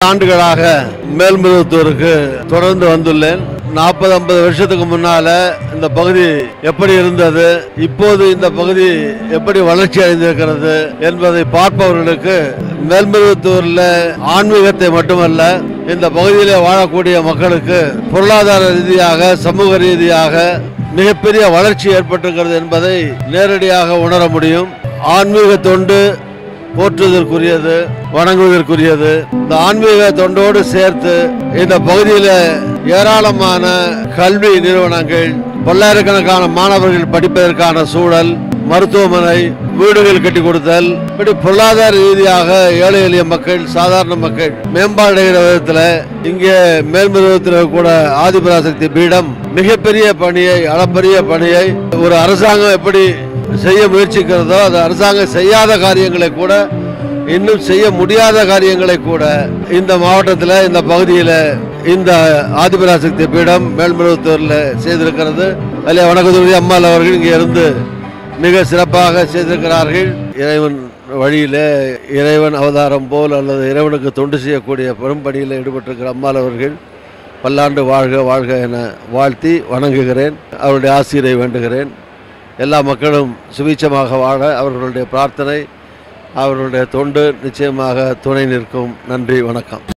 ஆண்டுகளாக மேல்மருவத்தூருக்கு தொடர்ந்து வந்துள்ளேன் நாற்பது ஐம்பது வருஷத்துக்கு முன்னால இந்த பகுதி எப்படி இருந்தது இப்போது இந்த பகுதி எப்படி வளர்ச்சி அடைந்திருக்கிறது என்பதை பார்ப்பவர்களுக்கு மேல்மருவத்தூர்ல ஆன்மீகத்தை மட்டுமல்ல இந்த பகுதியிலே வாழக்கூடிய மக்களுக்கு பொருளாதார ரீதியாக சமூக ரீதியாக மிகப்பெரிய வளர்ச்சி ஏற்பட்டிருக்கிறது என்பதை நேரடியாக உணர முடியும் ஆன்மீக தொண்டு போற்றுவதற்குரியது வணங்குவதற்குரியது இந்த ஆன்மீக தொண்டோடு சேர்த்து இந்த பகுதியில் ஏராளமான கல்வி நிறுவனங்கள் பல்லாயிரக்கணக்கான மாணவர்கள் படிப்பதற்கான சூழல் மருத்துவமனை வீடுகள் கட்டி கொடுத்தல் இப்படி பொருளாதார ரீதியாக ஏழை எளிய மக்கள் சாதாரண மக்கள் மேம்பாடுகிற விதத்தில் இங்கே மேல்மருவத்தில் கூட ஆதிபராசக்தி பீடம் மிகப்பெரிய பணியை அளப்பரிய பணியை ஒரு அரசாங்கம் எப்படி செய்ய முயற்சிக்கிறதோ அது அரசாங்கம் செய்யாத காரியங்களை கூட இன்னும் செய்ய முடியாத காரியங்களை கூட இந்த மாவட்டத்தில் இந்த பகுதியில் இந்த ஆதிபராசக்தி பீடம் மேல்மருவத்தூரில் செய்திருக்கிறது அதில் வணக்கத்துடைய அம்மாள் அவர்கள் இங்கே இருந்து மிக சிறப்பாக செய்திருக்கிறார்கள் இறைவன் வழியிலே இறைவன் அவதாரம் போல் அல்லது இறைவனுக்கு தொண்டு செய்யக்கூடிய பெரும் பணியில் ஈடுபட்டிருக்கிற அம்மாள் அவர்கள் பல்லாண்டு வாழ்க வாழ்க என வாழ்த்தி வணங்குகிறேன் அவருடைய ஆசிரியரை வேண்டுகிறேன் எல்லா மக்களும் சுபீட்சமாக வாழ அவர்களுடைய பிரார்த்தனை அவர்களுடைய தொண்டு நிச்சயமாக துணை நிற்கும் நன்றி வணக்கம்